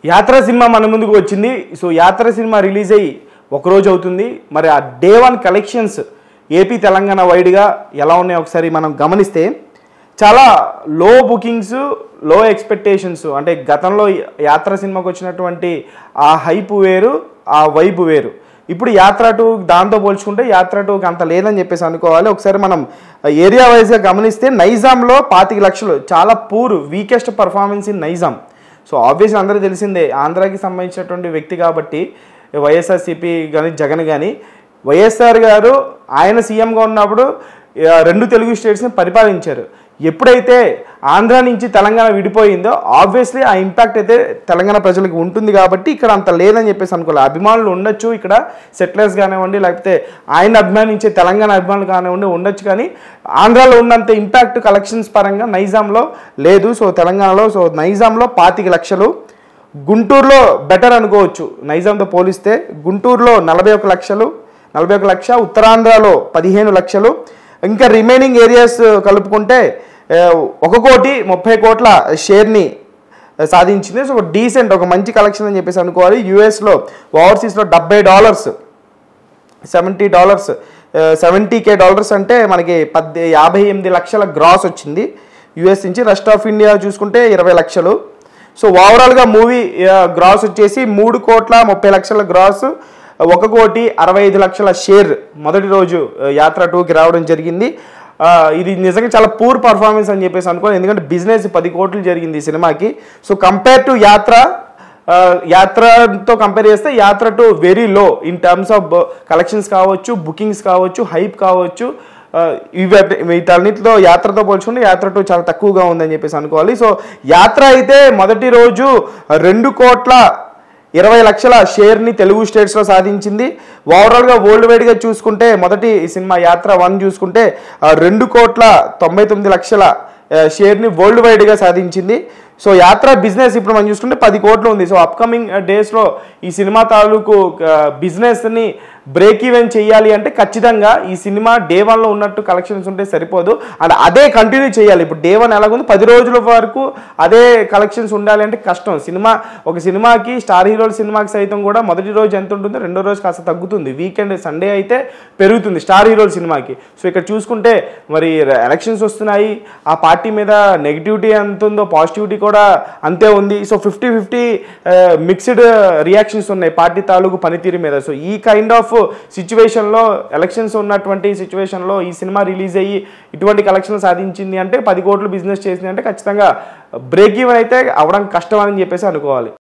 యాత్ర సినిమా మన ముందుకు వచ్చింది సో యాత్ర సినిమా రిలీజ్ అయ్యి ఒక రోజు అవుతుంది మరి ఆ day one collections AP Telangana వైడ్గా ఎలా ఉన్నాయో ఒకసారి మనం గమనిస్తే చాలా లో బుకింగ్స్ లో ఎక్స్పెక్టేషన్స్ అంటే గతంలో యాత్ర సినిమాకి వచ్చినటువంటి ఆ హైప్ వేరు ఆ వైబ్ వేరు ఇప్పుడు యాత్ర టూ దాంతో పోల్చుకుంటే యాత్ర టూకి అంత లేదని చెప్పేసి అనుకోవాలి ఒకసారి మనం ఏరియా వైజ్గా గమనిస్తే నైజాంలో పాతిక లక్షలు చాలా poor weakest performance in Nizam so obviously అందరికీ తెలిసిందే ఆంధ్రాకి సంబంధించినటువంటి వ్యక్తి కాబట్టి వైఎస్ఆర్సీపీ కానీ జగన్ కానీ వైఎస్ఆర్ గారు ఆయన సీఎంగా ఉన్నప్పుడు ఆ, రెండు తెలుగు స్టేట్స్ని పరిపాలించారు ఎప్పుడైతే ఆంధ్ర నుంచి తెలంగాణ విడిపోయిందో ఆబ్వియస్లీ ఆ ఇంపాక్ట్ అయితే తెలంగాణ ప్రజలకు ఉంటుంది కాబట్టి ఇక్కడ అంత లేదని చెప్పేసి అనుకోవాలి అభిమానులు ఉండొచ్చు ఇక్కడ సెటిలర్స్ కానివ్వండి లేకపోతే ఆయన అభిమానించే తెలంగాణ అభిమానులు కానివ్వండి ఉండొచ్చు కానీ ఆంధ్రాలో ఉన్నంత ఇంపాక్ట్ కలెక్షన్స్ పరంగా నైజాంలో లేదు సో తెలంగాణలో సో నైజాంలో పాతిక లక్షలు గుంటూరులో బెటర్ అనుకోవచ్చు నైజాంతో పోలిస్తే గుంటూరులో నలభై ఒక లక్షలు నలభై ఒక లక్ష ఉత్తరాంధ్రలో పదిహేను లక్షలు ఇంకా రిమైనింగ్ ఏరియాస్ కలుపుకుంటే ఆ, ఒక కోటి ముప్పై కోట్ల షేర్ని సాధించింది సో డీసెంట్ ఒక మంచి కలెక్షన్ అని చెప్పేసి అనుకోవాలి యూఎస్లో ఓవర్సీస్లో డెబ్బై dollars seventy dollars seventy K dollars అంటే మనకి పద్దె యాభై ఎనిమిది లక్షల గ్రాస్ వచ్చింది యుఎస్ నుంచి రెస్ట్ ఆఫ్ ఇండియా చూసుకుంటే ఇరవై లక్షలు సో ఓవరాల్గా మూవీ గ్రాస్ వచ్చేసి మూడు కోట్ల ముప్పై లక్షల గ్రాస్ ఒక కోటి అరవై ఐదు లక్షల షేర్ మొదటి రోజు ఆ, యాత్ర టూకి రావడం జరిగింది ఆ, ఇది నిజంగా చాలా పూర్ పర్ఫార్మెన్స్ అని చెప్పేసి అనుకోవాలి ఎందుకంటే బిజినెస్ పది కోట్లు జరిగింది ఈ సినిమాకి సో కంపేర్ టు యాత్ర ఆ, యాత్రతో కంపేర్ చేస్తే Yatra two very low in terms of collections కావచ్చు బుకింగ్స్ కావచ్చు హైప్ కావచ్చు ఆ, ఇవి వీటన్నిటితో యాత్రతో పోల్చుకుంటే యాత్ర టూ చాలా తక్కువగా ఉందని చెప్పేసి అనుకోవాలి సో యాత్ర అయితే మొదటి రోజు రెండు కోట్ల ఇరవై లక్షల షేర్ని తెలుగు స్టేట్స్లో సాధించింది ఓవరాల్గా వరల్డ్ వైడ్గా చూసుకుంటే మొదటి సినిమా యాత్ర వన్ చూసుకుంటే ఆ, రెండు కోట్ల తొంభై తొమ్మిది లక్షల ఆ, షేర్ని వరల్డ్ వైడ్గా సాధించింది సో యాత్ర బిజినెస్ ఇప్పుడు మనం చూసుకుంటే పది కోట్లు ఉంది సో అప్కమింగ్ డేస్లో ఈ సినిమా తాలూకు ఆ, బిజినెస్ని బ్రేక్ ఈవెన్ చేయాలి అంటే ఖచ్చితంగా ఈ సినిమా డే వన్లో ఉన్నట్టు కలెక్షన్స్ ఉంటే సరిపోదు అండ్ అదే కంటిన్యూ చేయాలి ఇప్పుడు డే వన్ ఎలాగుంది పది రోజుల వరకు అదే కలెక్షన్స్ ఉండాలి అంటే కష్టం సినిమా ఒక సినిమాకి స్టార్ హీరోల సినిమాకి సైతం కూడా మొదటి రోజు ఎంత ఉంటుందో రెండో రోజు కాస్త తగ్గుతుంది వీకెండ్ సండే అయితే పెరుగుతుంది స్టార్ హీరోల సినిమాకి సో ఇక్కడ చూసుకుంటే మరి ఎలక్షన్స్ వస్తున్నాయి ఆ పార్టీ మీద నెగిటివిటీ ఎంత ఉందో పాజిటివిటీ కూడా అంతే ఉంది so fifty fifty mixed reactions ఉన్నాయి పార్టీ తాలూకు పనితీరు మీద సో ఈ కైండ్ ఆఫ్ సిచ్యువేషన్లో ఎలక్షన్స్ ఉన్నటువంటి సిచ్యువేషన్లో ఈ సినిమా రిలీజ్ అయ్యి ఇటువంటి కలెక్షన్ సాధించింది అంటే పది కోట్లు బిజినెస్ చేసింది అంటే ఖచ్చితంగా బ్రేక్ ఈవెన్ అయితే అవడం కష్టం అని చెప్పేసి అనుకోవాలి